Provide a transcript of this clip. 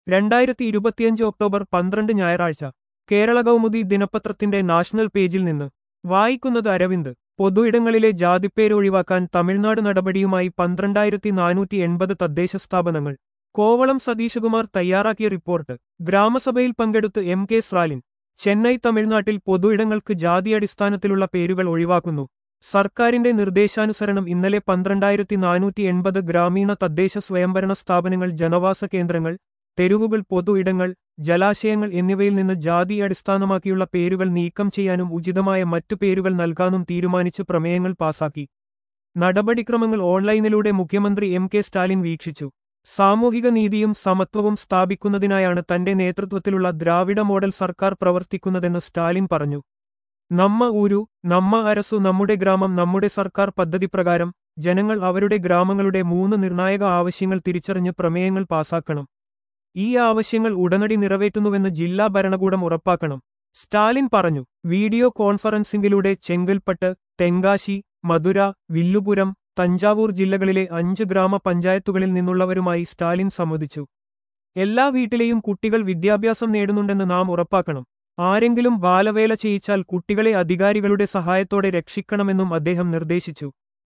രണ്ടായിരത്തി ഇരുപത്തിയഞ്ച് ഒക്ടോബർ പന്ത്രണ്ട് ഞായറാഴ്ച കേരള കൗമുദി ദിനപത്രത്തിന്റെ നാഷണൽ പേജിൽ നിന്ന് വായിക്കുന്നത് അരവിന്ദ് പൊതുയിടങ്ങളിലെ ജാതിപ്പേര് ഒഴിവാക്കാൻ തമിഴ്നാട് നടപടിയുമായി പന്ത്രണ്ടായിരത്തി നാനൂറ്റി എൺപത് തദ്ദേശ സ്ഥാപനങ്ങൾ കോവളം സതീശകുമാർ തയ്യാറാക്കിയ റിപ്പോർട്ട് ഗ്രാമസഭയിൽ പങ്കെടുത്ത് എം കെ സ്രാലിൻ ചെന്നൈ തമിഴ്നാട്ടിൽ പൊതുയിടങ്ങൾക്ക് ജാതിയടിസ്ഥാനത്തിലുള്ള പേരുകൾ ഒഴിവാക്കുന്നു സർക്കാരിന്റെ നിർദ്ദേശാനുസരണം ഇന്നലെ പന്ത്രണ്ടായിരത്തി നാനൂറ്റി എൺപത് ഗ്രാമീണ തദ്ദേശ സ്വയംഭരണ സ്ഥാപനങ്ങൾ ജനവാസ കേന്ദ്രങ്ങൾ തെരുവുകൾ പൊതു ഇടങ്ങൾ ജലാശയങ്ങൾ എന്നിവയിൽ നിന്ന് ജാതി അടിസ്ഥാനമാക്കിയുള്ള പേരുകൾ നീക്കം ചെയ്യാനും ഉചിതമായ മറ്റു പേരുകൾ നൽകാനും തീരുമാനിച്ച് പ്രമേയങ്ങൾ പാസാക്കി നടപടിക്രമങ്ങൾ ഓൺലൈനിലൂടെ മുഖ്യമന്ത്രി എം കെ സ്റ്റാലിൻ വീക്ഷിച്ചു സാമൂഹിക നീതിയും സമത്വവും സ്ഥാപിക്കുന്നതിനായാണ് തന്റെ നേതൃത്വത്തിലുള്ള ദ്രാവിഡ മോഡൽ സർക്കാർ പ്രവർത്തിക്കുന്നതെന്ന് സ്റ്റാലിൻ പറഞ്ഞു നമ്മ ഊരു നമ്മ അരസു നമ്മുടെ ഗ്രാമം നമ്മുടെ സർക്കാർ പദ്ധതി പ്രകാരം ജനങ്ങൾ അവരുടെ ഗ്രാമങ്ങളുടെ മൂന്ന് നിർണായക ആവശ്യങ്ങൾ തിരിച്ചറിഞ്ഞ് പ്രമേയങ്ങൾ പാസാക്കണം ഈ ആവശ്യങ്ങൾ ഉടനടി നിറവേറ്റുന്നുവെന്ന് ജില്ലാ ഭരണകൂടം ഉറപ്പാക്കണം സ്റ്റാലിൻ പറഞ്ഞു വീഡിയോ കോൺഫറൻസിംഗിലൂടെ ചെങ്കൽപ്പട്ട് തെങ്കാശി മധുര വില്ലുപുരം തഞ്ചാവൂർ ജില്ലകളിലെ അഞ്ച് ഗ്രാമപഞ്ചായത്തുകളിൽ നിന്നുള്ളവരുമായി സ്റ്റാലിൻ സംവദിച്ചു എല്ലാ വീട്ടിലെയും കുട്ടികൾ വിദ്യാഭ്യാസം നേടുന്നുണ്ടെന്ന് നാം ഉറപ്പാക്കണം ആരെങ്കിലും ബാലവേല ചെയ്യിച്ചാൽ കുട്ടികളെ അധികാരികളുടെ സഹായത്തോടെ രക്ഷിക്കണമെന്നും അദ്ദേഹം നിർദ്ദേശിച്ചു